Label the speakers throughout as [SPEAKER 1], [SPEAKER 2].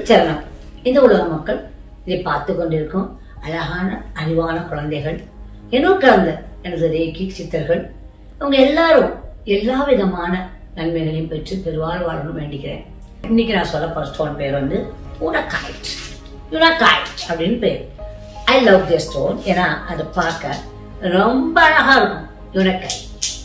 [SPEAKER 1] சரணம் இந்த உலக மக்கள் இதை பார்த்து கொண்டிருக்கும் அழகான அறிவான குழந்தைகள் என்னும் கலந்த எனது ரேக்கி சித்தர்கள் அவங்க எல்லாரும் எல்லா விதமான நன்மைகளையும் பெற்று பெருவாழ் வாழணும் வேண்டிக்கிறேன் இன்னைக்கு நான் சொல்ல போற ஸ்டோன் பேர் வந்து யுனக்காய்ட் யுனக்காய்ட் அப்படின்னு பேர் ஐ லவ் தி ஸ்டோன் ஏன்னா அதை பார்க்க ரொம்ப அழகா இருக்கும் யுனக்காய்ட்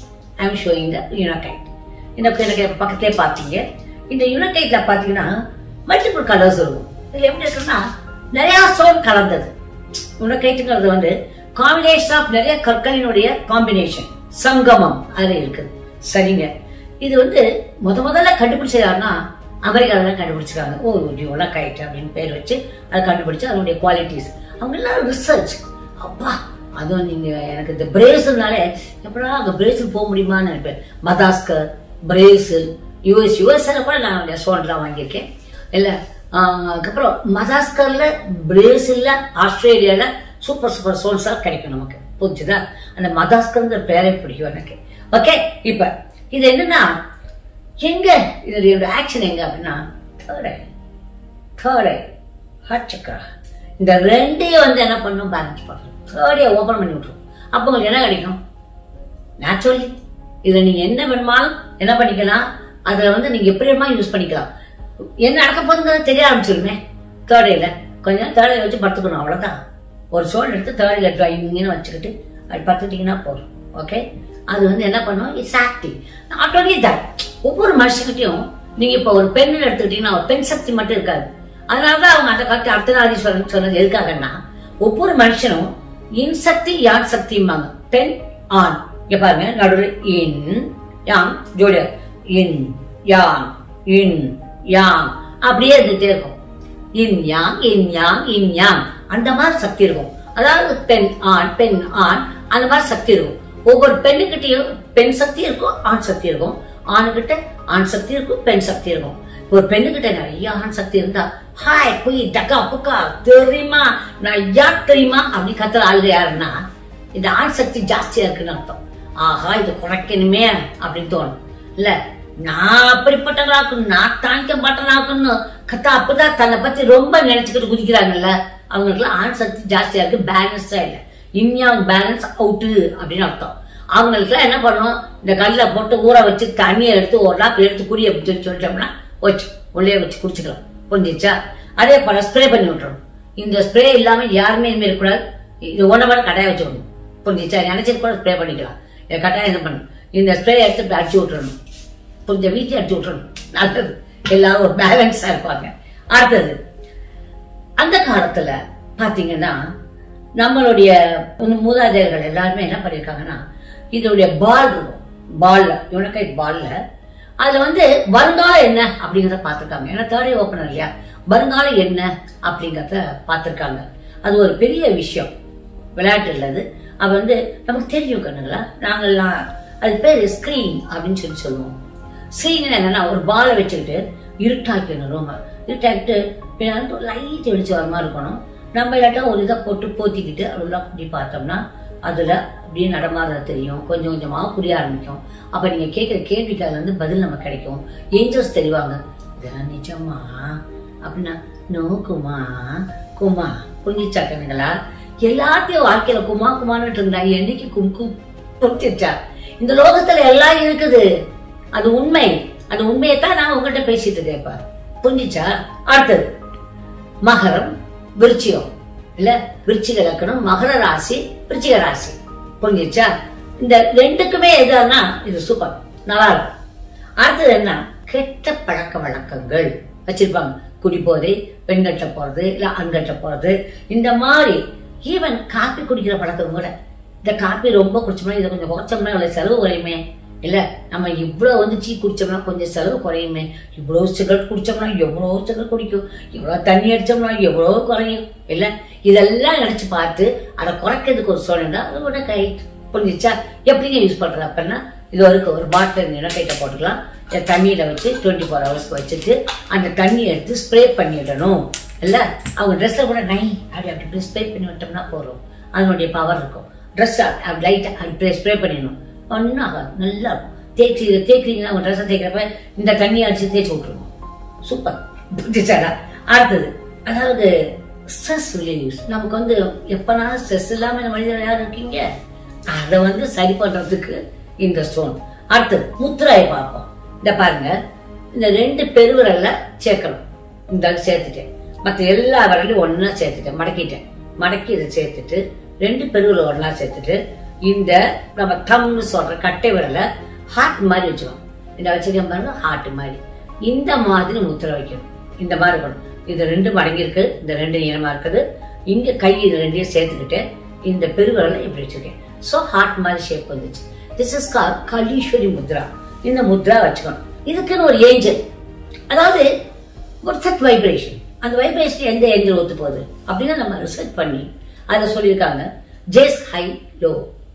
[SPEAKER 1] ஐ எம் ஷோயிங் த யுனக்கைட் இந்த எனக்கு பக்கத்திலே பார்த்தீங்க இந்த யுனக்கைட்ல பார்த்தீங்கன்னா மல்டிபிள் கலர்ஸ் இருக்கும் இதுல எப்படி இருக்குன்னா நிறைய ஸ்டோன் கலந்தது யுனக்கைட்டுங்கிறது வந்து காம்பினேஷன் ஆஃப் நிறைய கற்களினுடைய காம்பினேஷன் சங்கமம் அதுல இருக்குது சரிங்க இது வந்து முத முதல்ல கண்டுபிடிச்சதாருன்னா அமெரிக்காவில் தான் கண்டுபிடிச்சிருக்காங்க ஓ யுனக்கைட் அப்படின்னு பேர் வச்சு அதை கண்டுபிடிச்சு அதனுடைய குவாலிட்டிஸ் அவங்க எல்லாரும் ரிசர்ச் அப்பா அதுவும் நீங்க எனக்கு இந்த பிரேசில்னாலே எப்படா அங்க பிரேசில் போக முடியுமான்னு நினைப்பேன் மதாஸ்கர் பிரேசில் யூஎஸ் யூஎஸ்ல கூட நான் ஸ்டோன்லாம் வாங்கியிருக்கேன் இல்ல ஆஹ், அதுக்கப்புறம் மதாஸ்கர்ல பிரேசில்ல ஆஸ்திரேலியால சூப்பர் சூப்பர் ஸ்டோன்ஸா கிடைக்கும் நமக்கு புரிஞ்சுதா அந்த மதாஸ்கர்ங்கிற பேரே பிடிக்கும் எனக்கு ஓகே இப்ப இது என்னன்னா எங்க இதோட ஆக்ஷன் எங்க அப்படின்னா third eye. third eye, heart chakra. இந்த ரெண்டையும் வந்து என்ன பண்ணும் பேலன்ஸ் பண்ணும் தேர்டியை ஓபன் பண்ணி விட்டுரும் அப்போ உங்களுக்கு என்ன கிடைக்கும் நேச்சுரலி இதை நீங்க என்ன வேணுமாலும் என்ன பண்ணிக்கலாம் அதுல வந்து நீங்க எப்படி வேணுமா யூஸ் பண்ணிக்கலாம் என்ன நடக்க போகுதுங்கிறது தெரிய ஆரம்பிச்சிருமே தேர்டையில கொஞ்சம் தேர்டையில வச்சு படுத்துக்கணும் அவ்வளவுதான் ஒரு சோல் எடுத்து தேர்டையில ட்ரைவிங்னு வச்சுக்கிட்டு அது படுத்துட்டீங்கன்னா போதும் ஓகே அது வந்து என்ன பண்ணும் it's active not only that ஒவ்வொரு மனுஷங்கிட்டையும் நீங்க இப்ப ஒரு பெண் எடுத்துக்கிட்டீங்கன்னா ஒரு பெண் சக்தி மட்டும் இருக்காது அதனாலதான் அவங்க அந்த காலத்து அர்த்தநாதீஸ்வரன் சொன்னது எதுக்காகன்னா ஒவ்வொரு மனுஷனும் இன் சக்தி யான் சக்திம்பாங்க பெண் ஆண் இங்க பாருங்க நடுவில் இன் யாங் ஜோடியா இன் யாங் இன் யாங் அப்படியே இருந்துட்டே இருக்கும் yin yang yin yang yin yang அந்த மாதிரி சக்தி இருக்கும் அதாவது பெண் ஆண் பெண் ஆண் அந்த மாதிரி சக்தி இருக்கும் ஒவ்வொரு பெண்ணுக்கிட்டையும் பெண் சக்தி இருக்கும் ஆண் சக்தி இருக்கும் ஆணுகிட்ட ஆண் சக்தி இருக்கும் பெண் சக்தி இருக்கும் ஒரு பெண்ணுகிட்ட நிறைய ஆண் சக்தி இருந்தா ஹாய் போய் டக்கா புக்கா தெரியுமா நான் யார் தெரியுமா அப்படி கத்துற ஆளுங்க யாருன்னா இந்த ஆண் சக்தி ஜாஸ்தியா இருக்குன்னு அர்த்தம் ஆஹா இது குறைக்கணுமே அப்படின்னு தோணும் இல்ல நான் அப்படிப்பட்டவளாக்கணும் நான் தாங்கிக்க மாட்டேனாக்கணும் கத்தா அப்பதான் தன்னை பத்தி ரொம்ப நினைச்சுக்கிட்டு குதிக்கிறாங்கல்ல அவங்களுக்கு ஆண் சக்தி ஜாஸ்தியா இருக்கு பேலன்ஸ்டா இல்ல இன்யாங் பேலன்ஸ் அவுட்டு அப்படின்னு அர்த்தம் அவங்களுக்கு என்ன பண்ணும் இந்த கல்ல போட்டு ஊற வச்சு தண்ணியை எடுத்து ஒரு நாள் எடுத்து குடி அப்படின்னு சொல்லிட்டோம்னா வச்சு உள்ளே வச்சு குடிச்சுக்கலாம் புரிஞ்சிச்சா அதே போல ஸ்ப்ரே பண்ணி விட்டுறணும் இந்த ஸ்ப்ரே இல்லாம யாருமே இனிமே இருக்கக்கூடாது இது ஒன்றை மட்டும் கட்டாயம் வச்சுக்கணும் புரிஞ்சிச்சா நினைச்சது கூட ஸ்ப்ரே பண்ணிக்கலாம் இதை கட்டாயம் இது பண்ணணும் இந்த ஸ்ப்ரே எடுத்து இப்படி அடிச்சு விட்டுறணும் புரிஞ்ச வீட்டில் அடிச்சு விட்டுறணும் நல்லது எல்லாரும் ஒரு பேலன்ஸா இருப்பாங்க அடுத்தது அந்த காலத்துல பாத்தீங்கன்னா நம்மளுடைய மூ- மூதாதையர்கள் எல்லாருமே என்ன பண்ணிருக்காங்கன்னா இதோடைய பால் இருக்கும் பால்ல யுனக்கை பால்ல அதுல வந்து வருங்காலம் என்ன அப்படிங்கறத பார்த்திருக்காங்க ஏன்னா தேர்ட் ஓப்பனர் இல்லையா வருங்காலம் என்ன அப்படிங்கறத பார்த்திருக்காங்க அது ஒரு பெரிய விஷயம் விளையாட்டு இல்லது அது வந்து நமக்கு தெரியும் கண்ணுங்களா நாங்கெல்லாம் அது பேர் ஸ்கிரீன் அப்படின்னு சொல்லி சொல்லுவோம் ஸ்கிரீன் என்னன்னா ஒரு பாலை வச்சுக்கிட்டு இருட்டாக்கணும் ரூம இருட்டாக்கிட்டு லைட் வெளிச்சு வர மாதிரி இருக்கணும் நம்ம இல்லாட்டா ஒரு இதை போட்டு போத்திக்கிட்டு அதெல்லாம் அப்படி பார்த்தோம்னா அதுல அப்படியே நடமாடுறது தெரியும் கொஞ்சம் கொஞ்சமா புரிய ஆரம்பிக்கும் அப்ப நீங்க கேட்கிற கேள்விக்கு அதுல இருந்து பதில் நமக்கு கிடைக்கும் ஏஞ்சல்ஸ் தெரிவாங்க இதெல்லாம் நிஜமா அப்படின்னா நோ குமா குமா புரிஞ்சிச்சா கண்ணுங்களா எல்லாத்தையும் வாழ்க்கையில குமா குமான்னு இருந்தாங்க என்னைக்கு கும் கும் புரிஞ்சிச்சா இந்த லோகத்துல எல்லாம் இருக்குது அது உண்மை அந்த உண்மையை தான் நான் உங்ககிட்ட பேசிட்டு இருக்கேன் இப்ப புரிஞ்சிச்சா அடுத்தது மகரம் விருச்சிகம் இல்ல விருச்சிக லக்கணம் மகர ராசி விருச்சிக ராசி புரிஞ்சிச்சா இந்த ரெண்டுக்குமே எதுனா இது சூப்பர் நல்லா இருக்கும் அடுத்தது என்ன கெட்ட பழக்க வழக்கங்கள் வச்சிருப்பாங்க குடிபோதை பெண்கட்ட போறது இல்ல ஆண்கட்ட போறது இந்த மாதிரி ஈவன் காப்பி குடிக்கிற பழக்கம் கூட இந்த காப்பி ரொம்ப குடிச்சோம்னா இதை கொஞ்சம் குறைச்சோம்னா இவ்வளவு செலவு குறையுமே இல்ல நம்ம இவ்வளவு வந்து டீ குடிச்சோம்னா கொஞ்சம் செலவு குறையுமே இவ்வளவு சிகரெட் குடிச்சோம்னா எவ்வளவு சிகரெட் குடிக்கும் இவ்வளவு தண்ணி அடிச்சோம்னா எவ்வளவு குறையும் இல்ல இதெல்லாம் நினைச்சு பார்த்து அதை குறைக்கிறதுக்கு ஒரு சோழண்டா அது ஒரு கை புரிஞ்சிச்சா எப்படிங்க யூஸ் பண்றது அப்படின்னா இது வரைக்கும் ஒரு பாட்டில் நிலக்கைட்ட போட்டுக்கலாம் இதை தண்ணியில வச்சு டுவெண்ட்டி ஃபோர் ஹவர்ஸ்க்கு வச்சுட்டு அந்த தண்ணியை எடுத்து ஸ்ப்ரே பண்ணிடணும் இல்ல அவங்க ட்ரெஸ்ஸை கூட நை அப்படி அப்படி ஸ்ப்ரே பண்ணி விட்டோம்னா போதும் அதனுடைய பவர் இருக்கும் ட்ரெஸ் லைட் அப்படி ஸ்ப்ரே பண்ணிடணும் ஒன்றும் ஆகாது நல்லா இருக்கும் தேய்ச்சி தேய்க்கிறீங்கன்னா உங்க ட்ரெஸ்ஸை தேய்க்கிறப்ப இந்த தண்ணியை அடிச்சு தேய்ச்சி விட்டுருணும் சூப்பர் புரிஞ்சுச்சாடா அடுத்தது அதாவது ஸ்ட்ரெஸ் ரிலீவ்ஸ் நமக்கு வந்து எப்பனாலும் ஸ்ட்ரெஸ் இல்லாம இந்த மனிதர் யார் இருக்கீங்க அதை வந்து சரி பண்றதுக்கு இந்த ஸ்டோன் அடுத்தது முத்திராயை பார்ப்போம் இந்த பாருங்க இந்த ரெண்டு பெருவிரல்ல சேர்க்கணும் இந்த அளவு சேர்த்துட்டேன் மற்ற எல்லா விரலையும் ஒண்ணா சேர்த்துட்டேன் மடக்கிட்டேன் மடக்கி இதை சேர்த்துட்டு ரெண்டு பெருவிரல் ஒண்ணா சேர்த்துட்டு இந்த நம்ம தம்னு சொல்ற கட்டை விரலை ஹார்ட் மாதிரி வச்சுக்கணும் இந்த வச்சுக்க பாருங்க ஹார்ட் மாதிரி இந்த மாதிரி முத்திரை வைக்கணும் இந்த மாதிரி இருக்கணும் இது ரெண்டு மடங்கி இருக்கு இந்த ரெண்டு நீளமா இருக்குது இங்க கை இது ரெண்டையும் சேர்த்துக்கிட்டு இந்த பெருவிரலை இப்படி வச்சிருக்கேன் சோ ஹார்ட் மாதிரி ஷேப் வந்துச்சு this is call Kaleeswari mudra இந்த முத்ரா வச்சுக்கணும் இதுக்குன்னு ஒரு ஏஞ்சல் அதாவது ஒரு சட் வைப்ரேஷன் அந்த வைப்ரேஷன் எந்த ஏஞ்சல் ஒத்து போகுது அப்படின்னு நம்ம ரிசர்ச் பண்ணி அதை சொல்லியிருக்காங்க ஜேஸ் ஹை லோ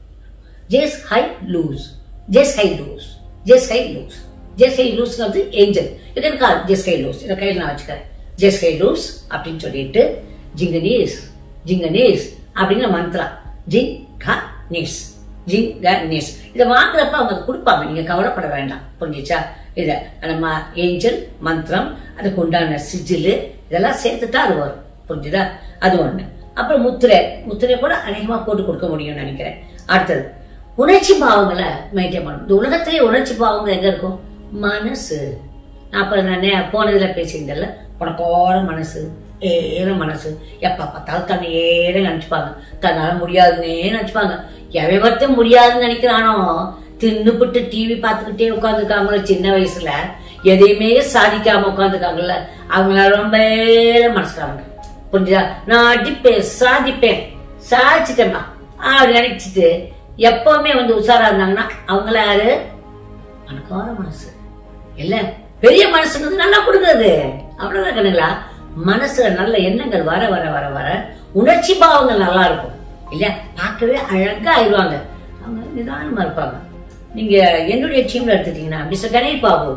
[SPEAKER 1] ஜேஸ் ஹை லூஸ் ஜேஸ் ஹை லூஸ் ஜேஸ் ஹை லூஸ் ஜேஸ் ஹை லூஸ்ங்கிறது ஏஞ்சல் இது கால் ஜேஸ் ஹை லூஸ் இதை கையில் நான் வச்சுக்கிறேன் ஜேஸ் ஹை லூஸ் அப்படின்னு சொல்லிட்டு ஜிங்கனீஸ் ஜிங்கனீஸ் அப்படிங்கிற மந்த்ரா ஜிங் க நீஸ் ஜிங் க நீஸ் இதை வாங்குறப்ப அவங்க அதை கொடுப்பாங்க நீங்க கவலைப்பட வேண்டாம் புரிஞ்சுச்சா இத நம்ம ஏஞ்சல் மந்திரம் அதுக்கு உண்டான சிஜிலு இதெல்லாம் சேர்த்துட்டா அது வரும் புரிஞ்சுதா அது ஒண்ணு அப்புறம் முத்திரை முத்திரை கூட அநேகமா போட்டு கொடுக்க முடியும்னு நினைக்கிறேன் அடுத்தது உணர்ச்சி பாவங்களை மெயின்டைன் பண்ணணும் இந்த உலகத்திலேயே உணர்ச்சி பாவங்கள் எங்க இருக்கும் மனசு நான் அப்ப நான் நே- போனதுல பேசியிருந்தேன்ல உனக்கோட மனசு ஏற மனசு எப்ப பார்த்தாலும் தன்னை ஏற நினைச்சுப்பாங்க தன்னால முடியாதுன்னே நினைச்சுப்பாங்க எவன் ஒருத்தன் முடியாதுன்னு நினைக்கிறானோ தின்னுபிட்டு டிவி பார்த்துக்கிட்டே உட்காந்துருக்காங்களோ சின்ன வயசுல எதையுமே சாதிக்காம உட்காந்துருக்காங்கல்ல அவங்க ரொம்ப மனசுக்காரங்க புரிஞ்சுதா நான் அடிப்பேன் சாதிப்பேன் சாதிச்சிட்டேம்மா அப்படி நினைச்சிட்டு எப்பவுமே வந்து உஷாரா இருந்தாங்கன்னா அவங்கள யாரு பணக்கார மனசு இல்ல பெரிய மனசுங்கிறது நல்லா கொடுக்குறது அவ்வளவுதான் கண்ணுங்களா மனசுல நல்ல எண்ணங்கள் வர வர வர வர உணர்ச்சி பாவங்கள் நல்லா இருக்கும் இல்லையா பார்க்கவே அழகா ஆயிடுவாங்க அவங்க நிதானமா இருப்பாங்க நீங்க என்னுடைய டீம்ல எடுத்துட்டீங்கன்னா மிஸ்டர் கணேஷ் பாபு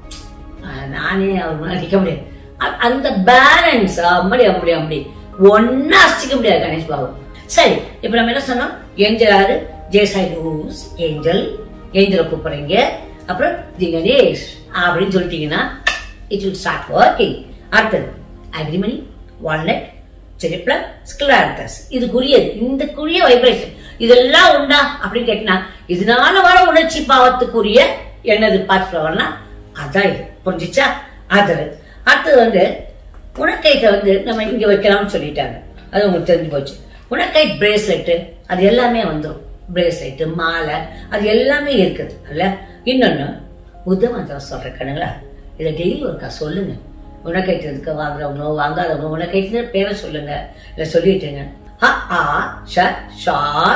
[SPEAKER 1] ஆஹ் நானே அவர் முன்னாடி நிக்க முடியாது அ- அந்த பேலன்ஸ் அப்படி அப்படி அப்படி ஒன்னா அசிக்க முடியாது கணேஷ் பாபு சரி இப்ப நம்ம என்ன சொன்னோம் ஏஞ்சல் யாரு ஜேசாய் லூஸ் ஏஞ்சல் ஏஞ்சலை கூப்பிடுறீங்க அப்புறம் தி கணேஷ் அப்படின்னு சொல்லிட்டீங்கன்னா இட் வில் ஸ்டார்ட் ஒர்க்கிங் அடுத்தது அக்ரிமணி வால்நட் செரிப்ளம் ஸ்கிலாரத்தஸ் இதுக்குரியது இந்த குறிய வைப்ரேஷன் இதெல்லாம் உண்டா அப்படின்னு கேட்டினா இதனால வர உணர்ச்சி பாவத்துக்குரிய என்னது பார்த்துட்டு அதான் இது புரிஞ்சுச்சா அது அடுத்தது வந்து உனக்கைட்ட வந்து நம்ம இங்க வைக்கலாம்னு சொல்லிட்டாங்க அது உங்களுக்கு தெரிஞ்சு போச்சு உனக்கை பிரேஸ்லெட்டு அது எல்லாமே வந்துடும் பிரேஸ்லெட்டு மாலை அது எல்லாமே இருக்குது அல்ல இன்னொன்னு புத்த மந்திரம் சொல்றேன் கண்ணுங்களா இதை டெய்லி ஒருக்கா சொல்லுங்க உனக்கைட்டதுக்கு வாங்குறவங்களோ வாங்காதவங்களோ உனக்கைட்டு பேரை சொல்லுங்க இதை சொல்லிட்டுங்க ஹ ஆ ஷ ஷா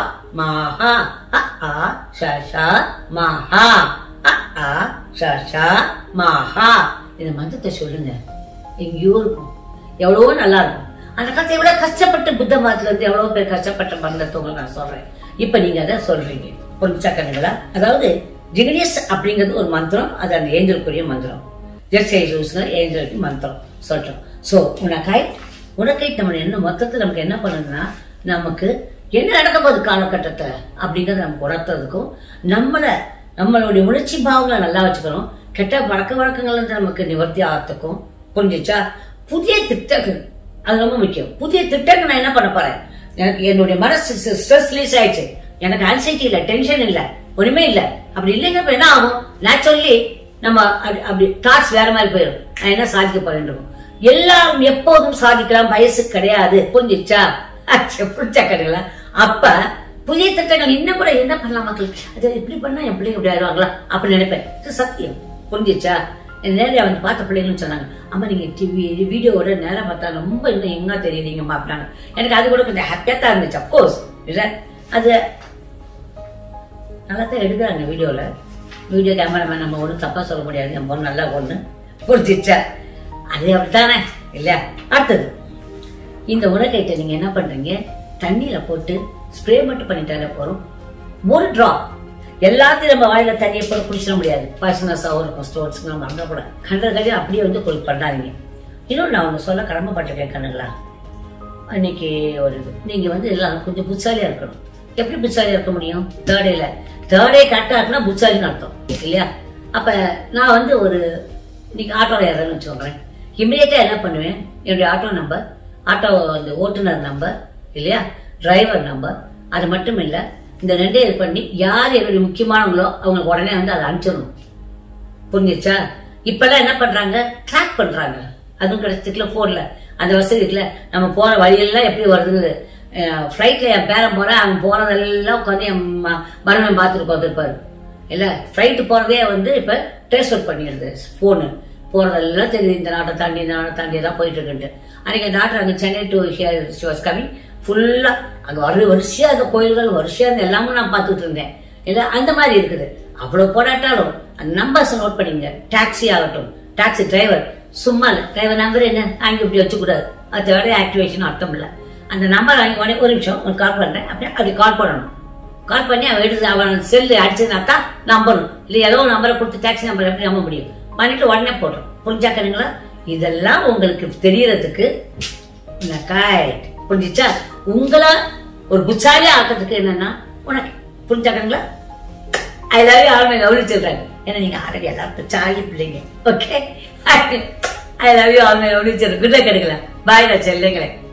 [SPEAKER 1] மஹா ஹ ஆ ஷ ஷா மஹா ஹ ஆ ஷ ஷா மஹா இந்த மந்திரத்தை சொல்லுங்க எங்கேயோ இருக்கும் எவ்வளவோ நல்லா இருக்கும் அந்த காலத்தை எவ்வளவு கஷ்டப்பட்டு புத்த மதத்துல இருந்து எவ்வளவு பேர் கஷ்டப்பட்ட மந்திரத்தவங்க நான் சொல்றேன் இப்ப நீங்க அதை சொல்றீங்க புரிஞ்சா கண்ணுங்களா அதாவது ஜிகனேஷ் அப்படிங்கிறது ஒரு மந்திரம் அது அந்த ஏஞ்சலுக்குரிய மந்திரம் ஜெர்சி ஏஞ்சலுக்கு மந்திரம் சொல்றோம் சோ உனக்காய் உனக்கை நம்ம என்ன மொத்தத்தில் நமக்கு என்ன பண்ணுதுன்னா நமக்கு என்ன நடக்க போகுது காலகட்டத்தை அப்படிங்கறத நமக்கு உணர்த்துறதுக்கும் நம்மள நம்மளுடைய உணர்ச்சி பாவங்களை நல்லா வச்சுக்கணும் கெட்ட பழக்க வழக்கங்கள்ல இருந்து நமக்கு நிவர்த்தி ஆகிறதுக்கும் புரிஞ்சுச்சா புதிய திட்டங்கள் அது ரொம்ப முக்கியம் புதிய திட்டங்கள் நான் என்ன பண்ண போறேன் எனக்கு என்னுடைய மனசு ஸ்ட்ரெஸ் ரிலீஸ் ஆயிடுச்சு எனக்கு ஆன்சைட்டி இல்ல டென்ஷன் இல்ல ஒண்ணுமே இல்ல அப்படி இல்லைங்கிறப்ப என்ன ஆகும் நேச்சுரலி நம்ம அப்படி- அப்படி தாட்ஸ் வேற மாதிரி போயிடும் நான் என்ன சாதிக்க போறேன் இருக்கும். எல்லாம் எப்போதும் சாதிக்கலாம் வயசு கிடையாது புரிஞ்சிச்சா புரிஞ்சா கிடையாது அப்ப புதிய திட்டங்கள் இன்னும் கூட என்ன பண்ணலாம் மக்களுக்கு அது இப்படி பண்ணா என் பிள்ளைங்க இப்படி ஆயிடுவாங்களா அப்படி நினைப்பேன் இது சத்தியம் புரிஞ்சிச்சா என் நேரில் வந்து பார்த்த பிள்ளைங்களும் சொன்னாங்க அம்மா நீங்க டிவி வீடியோவோட நேரம் பார்த்தா ரொம்ப இன்னும் எங்க தெரியுறீங்கம்மா அப்படின்னாங்க எனக்கு அது கூட கொஞ்சம் ஹாப்பியா தான் இருந்துச்சு அப்கோர்ஸ் இல்ல அது நல்லா தான் எடுக்கிறாங்க வீடியோல வீடியோ கேமராமேன் நம்ம ஒன்றும் தப்பா சொல்ல முடியாது என் பொண்ணு நல்லா பொண்ணு புரிஞ்சிச்சா அது அப்படித்தானே இல்ல அடுத்தது இந்த உரக்கைட்டை நீங்க என்ன பண்றீங்க தண்ணியில போட்டு ஸ்ப்ரே மட்டும் பண்ணிட்டாலே போறோம் ஒரு டிராப் எல்லாத்தையும் நம்ம வாயில தண்ணியை போட்டு குடிச்சிட முடியாது பாய்சனஸாகவும் இருக்கும் ஸ்டோர்ஸ்க்கு நம்ம அங்கே கூட கண்டது கட்டி அப்படியே வந்து குடி பண்ணாதீங்க இன்னொன்று நான் ஒன்று சொல்ல கடமைப்பட்டிருக்கேன் கண்ணுங்களா அன்னைக்கு ஒரு இது நீங்க வந்து எல்லாம் கொஞ்சம் புத்தாலியா இருக்கணும் எப்படி புத்தாலியா இருக்க முடியும் தேர்டேல தேர்டே கரெக்டா இருக்குன்னா புத்தாலின்னு அர்த்தம் இல்லையா அப்ப நான் வந்து ஒரு இன்னைக்கு ஆட்டோல ஏறேன்னு வச்சுக்கோங்களேன் இமீடியட்டா என்ன பண்ணுவேன் என்னுடைய ஆட்டோ நம்பர் ஆட்டோ அந்த ஓட்டுநர் நம்பர் இல்லையா டிரைவர் நம்பர் அது மட்டும் இல்லை இந்த ரெண்டே இது பண்ணி யார் என்னுடைய முக்கியமானவங்களோ அவங்களுக்கு உடனே வந்து அதை அனுப்பிச்சிடணும் புரிஞ்சுச்சா இப்பெல்லாம் என்ன பண்றாங்க ட்ராக் பண்றாங்க அதுவும் கிடைச்சதுல போன்ல அந்த வசதி இருக்குல்ல நம்ம போற வழியெல்லாம் எப்படி வருதுன்னு ஃப்ளைட்ல என் பேரன் போறேன் அவன் போறதெல்லாம் உட்காந்து என் ம- மருமகன் பார்த்துட்டு உட்காந்துருப்பாரு இல்ல ஃப்ளைட் போறதே வந்து இப்ப ட்ரேஸ்வர் பண்ணிடுது போனு போறதெல்லாம் தெரியுது இந்த நாட்டை தாண்டி இந்த நாட்டை தாண்டி தான் போயிட்டு இருக்குன்ட்டு அன்னைக்கு டாக்டர் அங்க சென்னை டு வாஸ் கமிங் ஃபுல்லா அங்க வரு வரிசையா அந்த கோயில்கள் வரிசையா அந்த எல்லாமும் நான் பார்த்துட்டு இருந்தேன் இல்ல அந்த மாதிரி இருக்குது அவ்வளவு போராட்டாலும் அந்த நம்பர்ஸ் நோட் பண்ணிங்க டாக்ஸி ஆகட்டும் டாக்ஸி டிரைவர் சும்மா இல்ல டிரைவர் நம்பர் என்ன அங்க இப்படி வச்சுக்கூடாது அது தேவை ஆக்டிவேஷன் அர்த்தம் இல்ல அந்த நம்பர் வாங்கி உடனே ஒரு நிமிஷம் உங்களுக்கு கால் பண்றேன் அப்படியே அப்படி கால் பண்ணணும் கால் பண்ணி அவன் எடுத்து அவன் செல்லு அடிச்சதுனா தான் நம்பணும் இல்ல ஏதோ ஒரு நம்பரை கொடுத்து டாக்ஸி நம்பர் எப்படி நம்ப முடியும் பண்ணிட்டு உடனே போடுறோம் புரிஞ்சாக்கணுங்களா இதெல்லாம் உங்களுக்கு தெரியறதுக்கு கைட் புரிஞ்சுச்சா உங்களை ஒரு புத்தாலியா ஆக்கிறதுக்கு என்னன்னா உனக்கு புரிஞ்சாக்கணுங்களா I love you all my lovely children ஏன்னா நீங்க ஆல்ரெடி எல்லாரும் சாலி பிள்ளைங்க okay I love you all my lovely children good luck எடுக்கலாம் பாய் நான் செல்லுங்களேன்